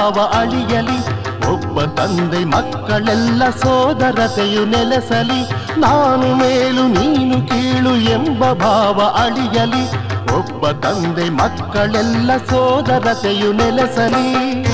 ಭಾವ ಅಳಿಯಲಿ ಒಬ್ಬ ತಂದೆ ಮಕ್ಕಳೆಲ್ಲ ಸೋದರತೆಯು ನೆಲೆಸಲಿ ನಾನು ಮೇಲು ನೀನು ಕೀಳು ಎಂಬ ಭಾವ ಅಳಿಯಲಿ ಒಬ್ಬ ತಂದೆ ಮಕ್ಕಳೆಲ್ಲ ಸೋದರತೆಯು ನೆಲೆಸಲಿ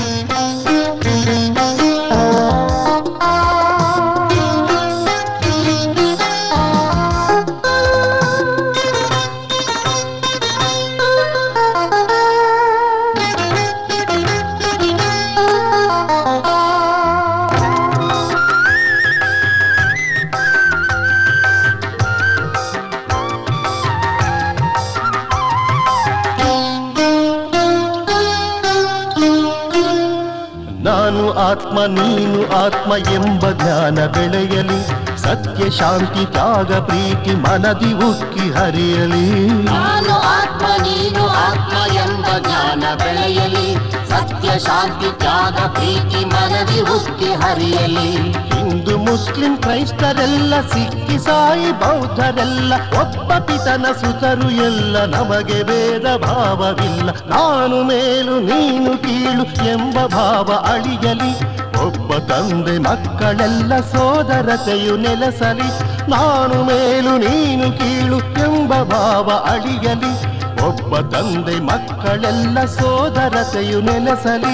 ನಾನು ಆತ್ಮ ನೀನು ಆತ್ಮ ಎಂಬ ಜ್ಞಾನ ಬೆಳೆಯಲಿ ಸತ್ಯ ಶಾಂತಿ ತ್ಯಾಗ ಪ್ರೀತಿ ಮನದಿ ಉಕ್ಕಿ ಹರಿಯಲಿ ನಾನು ಆತ್ಮ ನೀನು ಆತ್ಮ ಎಂಬ ಜ್ಞಾನ ಬೆಳೆಯಲಿ ಸತ್ಯ ಶಾಂತಿ ತ್ಯಾಗ ಪ್ರೀತಿ ಮನದಿ ಉಕ್ಕಿ ಹರಿಯಲಿ ಹಿಂದೂ ಮುಸ್ಲಿಂ ಕ್ರೈಸ್ತರೆಲ್ಲ ಸಿಕ್ಕಿ ಸಾಯಿ ಬೌದ್ಧರೆಲ್ಲ ಒಬ್ಬ ಪಿತನ ಸುತರು ಎಲ್ಲ ನಮಗೆ ಭೇದ ಭಾವವಿಲ್ಲ ನಾನು ಮೇಲು ನೀನು ಕೀಳು ಎಂಬ ಭಾವ ಅಳಿಯಲಿ ಒಬ್ಬ ತಂದೆ ಮಕ್ಕಳೆಲ್ಲ ಸೋದರತೆಯು ನೆಲೆಸಲಿ ನಾನು ಮೇಲು ನೀನು ಕೀಳು ಎಂಬ ಭಾವ ಅಳಿಯಲಿ ಒಬ್ಬ ತಂದೆ ಮಕ್ಕಳೆಲ್ಲ ಸೋದರತೆಯು ನೆಲೆಸಲಿ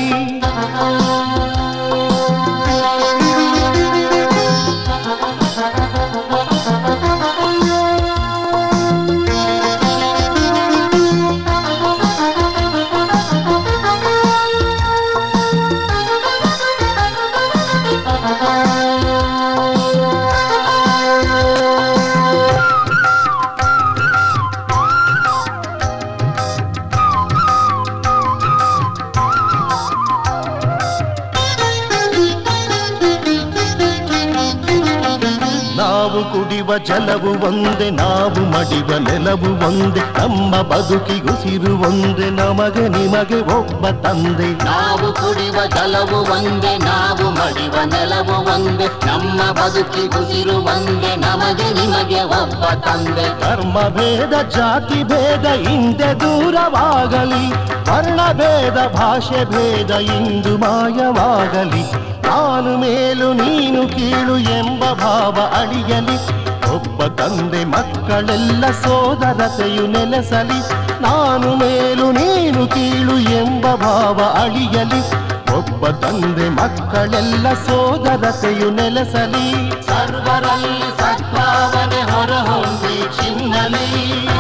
ನಾವು ಕುಡಿವ ಜಲವು ಒಂದೇ ನಾವು ಮಡಿವ ನೆಲವು ಒಂದೇ ನಮ್ಮ ಬದುಕಿಗುಸಿರು ಒಂದೇ ನಮಗೆ ನಿಮಗೆ ಒಬ್ಬ ತಂದೆ ನಾವು ಕುಡಿವ ಜಲವು ಒಂದೇ ನಾವು ಮಡಿವ ನೆಲವು ಒಂದೇ ನಮ್ಮ ಬದುಕಿ ಗುಸಿರು ಒಂದೇ ನಮಗೆ ನಿಮಗೆ ಒಬ್ಬ ತಂದೆ ಧರ್ಮ ಭೇದ ಜಾತಿ ಭೇದ ಹಿಂದೆ ದೂರವಾಗಲಿ ವರ್ಣ ಭೇದ ಭಾಷೆ ಭೇದ ಇಂದು ಮಾಯವಾಗಲಿ ನಾನು ಮೇಲು ನೀನು ಕೀಳು ಎಂಬ ಭಾವ ಅಳಿಯಲಿ ಒಬ್ಬ ತಂದೆ ಮಕ್ಕಳೆಲ್ಲ ಸೋದರತೆಯು ನೆಲೆಸಲಿ ನಾನು ಮೇಲು ನೀನು ಕೀಳು ಎಂಬ ಭಾವ ಅಳಿಯಲಿ ಒಬ್ಬ ತಂದೆ ಮಕ್ಕಳೆಲ್ಲ ಸೋದರತೆಯು ನೆಲೆಸಲಿ ಸರ್ವರಲ್ಲಿ ಸದ್ಭಾವನೆ ಹೊರಹೊಂದಿ ಚಿನ್ನಲಿ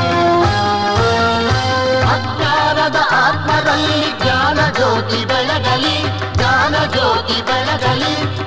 ಅಜ್ಞಾನದ ಆತ್ಮರಲ್ಲಿ ಜ್ಞಾನ ಜ್ಯೋತಿ ಬೆಳಗಲಿ ಜ್ಞಾನ ಜ್ಯೋತಿ ಬೆಳಗಲಿ